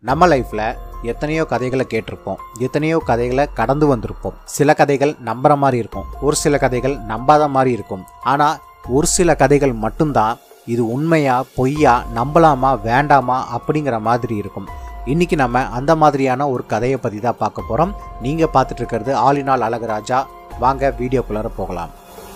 நம்ம லைஃப்பில் எத்தனையோ கதைகளை கேட்டிருப்போம் எத்தனையோ கதைகளை கடந்து வந்திருப்போம் சில கதைகள் நம்புற மாதிரி இருக்கும் ஒரு சில கதைகள் நம்பாத மாதிரி இருக்கும் ஆனால் ஒரு சில கதைகள் மட்டும்தான் இது உண்மையா பொய்யா நம்பலாமா வேண்டாமா அப்படிங்கிற மாதிரி இருக்கும் இன்னைக்கு நம்ம அந்த மாதிரியான ஒரு கதையை பற்றி தான் பார்க்க போகிறோம் நீங்கள் பார்த்துட்டு இருக்கிறது ஆலினால் அழகராஜா வாங்க வீடியோக்குள்ளார போகலாம்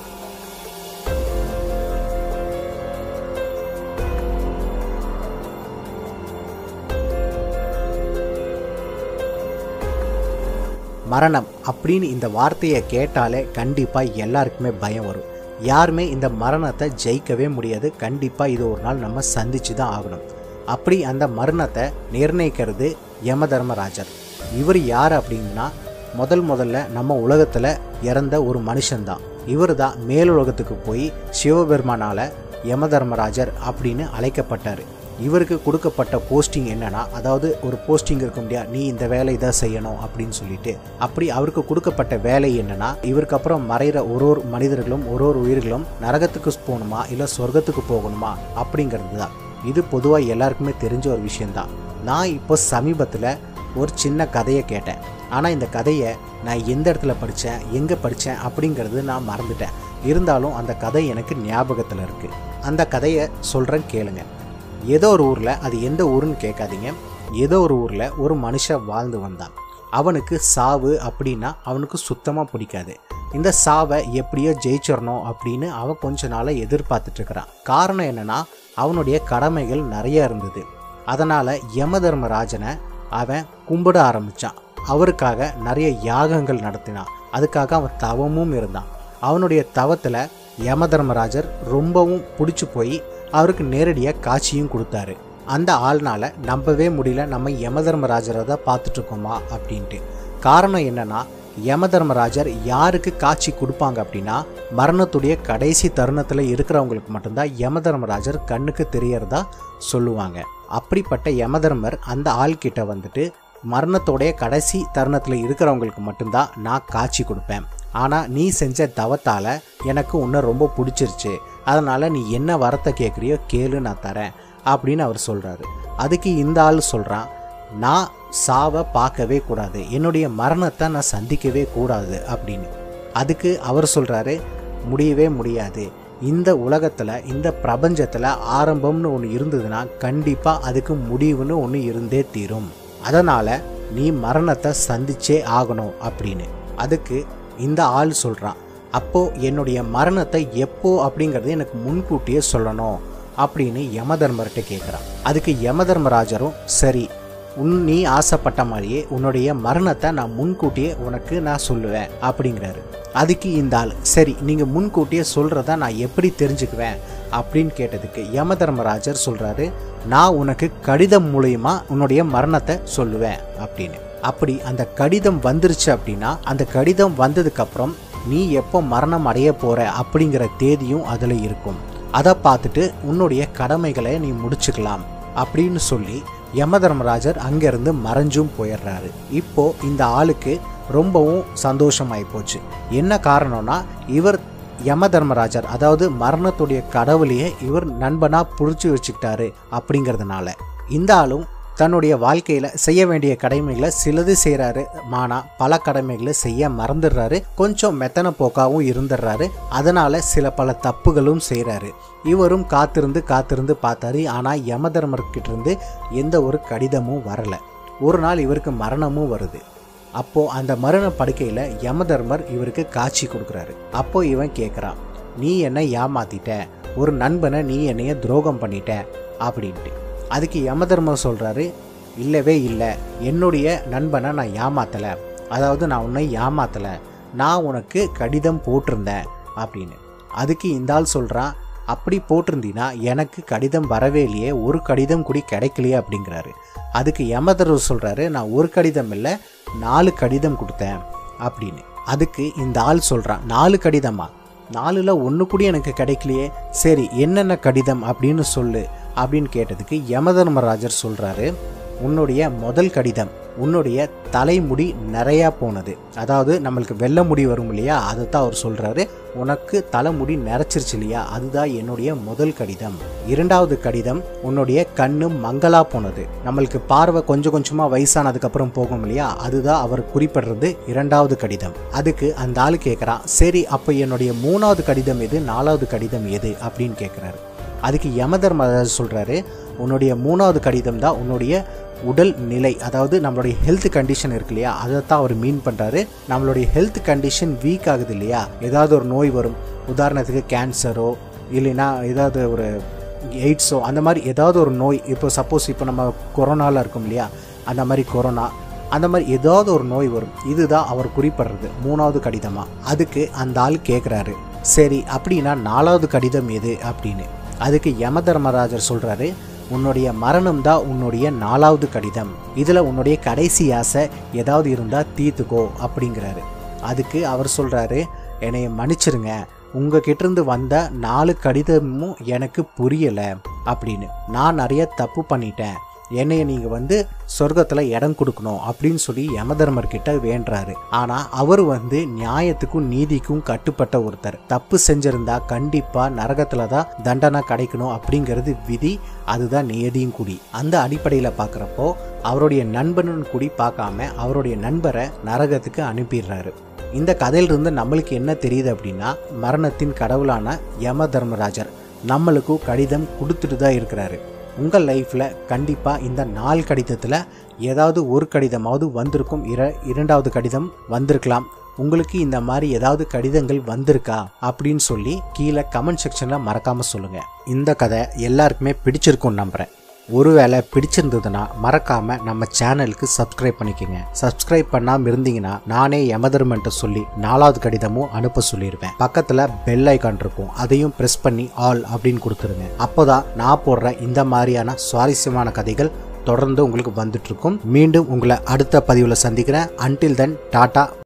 மரணம் அப்படின்னு இந்த வார்த்தையை கேட்டாலே கண்டிப்பாக எல்லாருக்குமே பயம் வரும் யாருமே இந்த மரணத்தை ஜெயிக்கவே முடியாது கண்டிப்பாக இது ஒரு நாள் நம்ம சந்திச்சு தான் ஆகணும் அப்படி அந்த மரணத்தை நிர்ணயிக்கிறது யம தர்மராஜர் இவர் யார் அப்படின்னா முதல் முதல்ல நம்ம உலகத்தில் இறந்த ஒரு மனுஷன்தான் இவர் தான் மேலுலகத்துக்கு போய் சிவபெருமானால் யம தர்மராஜர் அப்படின்னு அழைக்கப்பட்டார் இவருக்கு கொடுக்கப்பட்ட போஸ்டிங் என்னன்னா அதாவது ஒரு போஸ்டிங் இருக்க முடியாது நீ இந்த வேலை இதை செய்யணும் அப்படின்னு சொல்லிட்டு அப்படி அவருக்கு கொடுக்கப்பட்ட வேலை என்னன்னா இவருக்கு அப்புறம் மறைகிற ஒரு ஒரு மனிதர்களும் ஒரு ஒரு உயிர்களும் நரகத்துக்கு போகணுமா இல்லை சொர்க்கத்துக்கு போகணுமா அப்படிங்கிறது தான் இது பொதுவாக எல்லாருக்குமே தெரிஞ்ச ஒரு விஷயம்தான் நான் இப்போ சமீபத்தில் ஒரு சின்ன கதையை கேட்டேன் ஆனால் இந்த கதையை நான் எந்த இடத்துல படித்தேன் எங்கே படித்தேன் அப்படிங்கிறது நான் மறந்துட்டேன் இருந்தாலும் அந்த கதை எனக்கு ஞாபகத்தில் இருக்குது அந்த கதையை சொல்கிறேன் கேளுங்க ஏதோ ஒரு ஊரில் அது எந்த ஊருன்னு கேட்காதீங்க ஏதோ ஒரு ஊரில் ஒரு மனுஷன் வாழ்ந்து வந்தான் அவனுக்கு சாவு அப்படின்னா அவனுக்கு சுத்தமாக பிடிக்காது இந்த சாவை எப்படியோ ஜெயிச்சிடணும் அப்படின்னு அவன் கொஞ்ச நாளாக எதிர்பார்த்துட்டு இருக்கிறான் காரணம் என்னன்னா அவனுடைய கடமைகள் நிறைய இருந்தது அதனால் யம தர்மராஜனை அவன் கும்பிட ஆரம்பித்தான் அவருக்காக நிறைய யாகங்கள் நடத்தினான் அதுக்காக அவன் தவமும் இருந்தான் அவனுடைய தவத்தில் யம தர்மராஜர் ரொம்பவும் பிடிச்சி போய் அவருக்கு நேரடியாக காட்சியும் கொடுத்தாரு அந்த ஆள்னால நம்பவே முடியல நம்ம யம தர்மராஜரை தான் பார்த்துட்டு இருக்கோமா அப்படின்ட்டு காரணம் என்னன்னா யம தர்மராஜர் யாருக்கு காட்சி கொடுப்பாங்க அப்படின்னா மரணத்துடைய கடைசி தருணத்தில் இருக்கிறவங்களுக்கு மட்டும்தான் யம தர்மராஜர் கண்ணுக்கு தெரியறதா சொல்லுவாங்க அப்படிப்பட்ட யமதர்மர் அந்த ஆள்கிட்ட வந்துட்டு மரணத்தோடைய கடைசி தருணத்தில் இருக்கிறவங்களுக்கு மட்டும்தான் நான் காட்சி கொடுப்பேன் ஆனால் நீ செஞ்ச தவத்தால் எனக்கு உன்னை ரொம்ப பிடிச்சிருச்சு அதனால் நீ என்ன வரத்தை கேட்குறியோ கேளு நான் தரேன் அப்படின்னு அவர் சொல்கிறாரு அதுக்கு இந்த ஆள் சொல்கிறான் நான் சாவை பார்க்கவே கூடாது என்னுடைய மரணத்தை நான் சந்திக்கவே கூடாது அப்படின்னு அதுக்கு அவர் சொல்கிறாரு முடியவே முடியாது இந்த உலகத்தில் இந்த பிரபஞ்சத்தில் ஆரம்பம்னு ஒன்று இருந்ததுன்னா கண்டிப்பாக அதுக்கு முடிவுன்னு ஒன்று இருந்தே தீரும் அதனால் நீ மரணத்தை சந்திச்சே ஆகணும் அப்படின்னு அதுக்கு இந்த ஆள் சொல்கிறான் அப்போது என்னுடைய மரணத்தை எப்போ அப்படிங்கிறது எனக்கு முன்கூட்டியே சொல்லணும் அப்படின்னு யமதர்மர்கிட்ட கேட்குறான் அதுக்கு யமதர்மராஜரும் சரி உன் நீ ஆசைப்பட்ட மாதிரியே உன்னுடைய மரணத்தை நான் முன்கூட்டியே உனக்கு நான் சொல்லுவேன் அப்படிங்கிறாரு அதுக்கு இந்த ஆள் சரி நீங்கள் முன்கூட்டியே சொல்கிறத நான் எப்படி தெரிஞ்சுக்குவேன் அப்படின்னு கேட்டதுக்கு யமதர்மராஜர் சொல்கிறாரு நான் உனக்கு கடிதம் மூலயமா உன்னுடைய மரணத்தை சொல்லுவேன் அப்படின்னு அப்படி அந்த கடிதம் வந்துருச்சு அப்படின்னா அந்த கடிதம் வந்ததுக்கப்புறம் நீ எப்போ மரணம் அடைய போகிற அப்படிங்கிற தேதியும் அதில் இருக்கும் அதை பார்த்துட்டு உன்னுடைய கடமைகளை நீ முடிச்சுக்கலாம் அப்படின்னு சொல்லி யமதர்மராஜர் அங்கேருந்து மறைஞ்சும் போயிடுறாரு இப்போ இந்த ஆளுக்கு ரொம்பவும் சந்தோஷமாயி போச்சு என்ன காரணம்னா இவர் யம தர்மராஜர் அதாவது மரணத்துடைய கடவுளையே இவர் நண்பனாக புடிச்சு வச்சுக்கிட்டாரு அப்படிங்கிறதுனால இந்த ஆளும் தன்னுடைய வாழ்க்கையில் செய்ய வேண்டிய கடமைகளை சிலது செய்கிறாரு மானா பல கடமைகளை செய்ய மறந்துடுறாரு கொஞ்சம் மெத்தன போக்காவும் இருந்துடுறாரு அதனால சில பல தப்புகளும் செய்கிறாரு இவரும் காத்திருந்து காத்திருந்து பார்த்தாரு ஆனால் யம இருந்து எந்த ஒரு கடிதமும் வரல ஒரு நாள் இவருக்கு மரணமும் வருது அப்போ அந்த மரண படுக்கையில் யமதர்மர் இவருக்கு காட்சி கொடுக்குறாரு அப்போ இவன் கேட்குறான் நீ என்னை ஏமாத்திட்ட ஒரு நண்பனை நீ என்னைய துரோகம் பண்ணிட்ட அப்படின்ட்டு அதுக்கு யமதர்மர் சொல்கிறாரு இல்லவே இல்லை என்னுடைய நண்பனை நான் ஏமாத்தலை அதாவது நான் உன்னை ஏமாத்தலை நான் உனக்கு கடிதம் போட்டிருந்தேன் அப்படின்னு அதுக்கு இந்த ஆள் சொல்கிறான் அப்படி போட்டிருந்தீன்னா எனக்கு கடிதம் வரவே இல்லையே ஒரு கடிதம் கூடி கிடைக்கலையே அப்படிங்கிறாரு அதுக்கு யமதர்வர் சொல்கிறாரு நான் ஒரு கடிதம் இல்லை நாலு கடிதம் கொடுத்தேன் அப்படின்னு அதுக்கு இந்த ஆள் சொல்கிறான் நாலு கடிதமா நாலுல ஒன்று கூட எனக்கு கிடைக்கலையே சரி என்னென்ன கடிதம் அப்படின்னு சொல்லு அப்படின்னு கேட்டதுக்கு யமதர்மராஜர் சொல்கிறாரு உன்னுடைய முதல் கடிதம் உன்னுடைய தலைமுடி நிறையா போனது அதாவது நம்மளுக்கு வெள்ளை முடி வரும் இல்லையா அதை தான் அவர் சொல்கிறாரு உனக்கு தலைமுடி நிறைச்சிருச்சு இல்லையா அதுதான் என்னுடைய முதல் கடிதம் இரண்டாவது கடிதம் உன்னுடைய கண்ணு மங்களா போனது நம்மளுக்கு பார்வை கொஞ்சம் கொஞ்சமாக வயசானதுக்கப்புறம் போகும் இல்லையா அதுதான் அவர் குறிப்பிடுறது இரண்டாவது கடிதம் அதுக்கு அந்த ஆள் கேட்குறான் சரி அப்போ என்னுடைய மூணாவது கடிதம் எது நாலாவது கடிதம் எது அப்படின்னு கேட்குறாரு அதுக்கு யமதர்மராஜ் சொல்கிறாரு உன்னுடைய மூணாவது கடிதம் தான் உன்னுடைய உடல் நிலை அதாவது நம்மளுடைய ஹெல்த் கண்டிஷன் இருக்கு இல்லையா அதை தான் அவர் மீன் பண்ணுறாரு நம்மளுடைய ஹெல்த் கண்டிஷன் வீக் ஆகுது இல்லையா ஏதாவது ஒரு நோய் வரும் உதாரணத்துக்கு கேன்சரோ இல்லைன்னா ஏதாவது ஒரு எய்ட்ஸோ அந்த மாதிரி ஏதாவது ஒரு நோய் இப்போ சப்போஸ் இப்போ நம்ம கொரோனாவில் இருக்கும் இல்லையா அந்த மாதிரி கொரோனா அந்த மாதிரி ஏதாவது ஒரு நோய் வரும் இதுதான் அவர் குறிப்பிடுறது மூணாவது கடிதமாக அதுக்கு அந்த ஆள் கேட்குறாரு சரி அப்படின்னா நாலாவது கடிதம் எது அப்படின்னு அதுக்கு யம தர்மராஜர் சொல்கிறாரு உன்னுடைய மரணம் தான் உன்னுடைய நாலாவது கடிதம் இதில் உன்னுடைய கடைசி ஆசை ஏதாவது இருந்தால் தீர்த்துக்கோ அப்படிங்கிறாரு அதுக்கு அவர் சொல்கிறாரு என்னைய மன்னிச்சிருங்க உங்ககிட்ட இருந்து வந்த நாலு கடிதமும் எனக்கு புரியலை அப்படின்னு நான் நிறைய தப்பு பண்ணிட்டேன் என்னைய நீங்கள் வந்து சொர்க்கத்தில் இடம் கொடுக்கணும் அப்படின்னு சொல்லி யமதர்மர் கிட்ட வேண்டுறாரு ஆனால் அவர் வந்து நியாயத்துக்கும் நீதிக்கும் கட்டுப்பட்ட ஒருத்தர் தப்பு செஞ்சிருந்தா கண்டிப்பாக நரகத்தில் தான் தண்டனை கிடைக்கணும் அப்படிங்கிறது விதி அதுதான் நியதியும் கூடி அந்த அடிப்படையில் பார்க்குறப்போ அவருடைய நண்பனும் கூடி பார்க்காம அவருடைய நண்பரை நரகத்துக்கு அனுப்பிடுறாரு இந்த கதையிலிருந்து நம்மளுக்கு என்ன தெரியுது அப்படின்னா மரணத்தின் கடவுளான யம தர்மராஜர் நம்மளுக்கும் கடிதம் கொடுத்துட்டு தான் இருக்கிறாரு உங்கள் லைஃப்பில் கண்டிப்பாக இந்த நாலு கடிதத்தில் ஏதாவது ஒரு கடிதமாவது வந்திருக்கும் இர இரண்டாவது கடிதம் வந்திருக்கலாம் உங்களுக்கு இந்த மாதிரி ஏதாவது கடிதங்கள் வந்திருக்கா அப்படின்னு சொல்லி கீழே கமெண்ட் செக்ஷனில் மறக்காமல் சொல்லுங்கள் இந்த கதை எல்லாருக்குமே பிடிச்சிருக்கும் நம்புகிறேன் ஒருவேளை பிடிச்சிருந்ததுன்னா மறக்காம நம்ம சேனலுக்கு சப்ஸ்கிரைப் பண்ணிக்கோங்க சப்ஸ்கிரைப் பண்ணாம இருந்தீங்கன்னா நானே யமதர்மன்ட்ட சொல்லி நாலாவது கடிதமும் அனுப்ப சொல்லிடுவேன் பக்கத்துல பெல் ஐக்கான் இருக்கும் அதையும் பிரஸ் பண்ணி ஆல் அப்படின்னு கொடுத்துருங்க அப்போதான் நான் போடுற இந்த மாதிரியான சுவாரஸ்யமான கதைகள் தொடர்ந்து உங்களுக்கு வந்துட்டு இருக்கும் மீண்டும் உங்களை அடுத்த பதிவில் சந்திக்கிறேன் அன்டில் தென் டாடா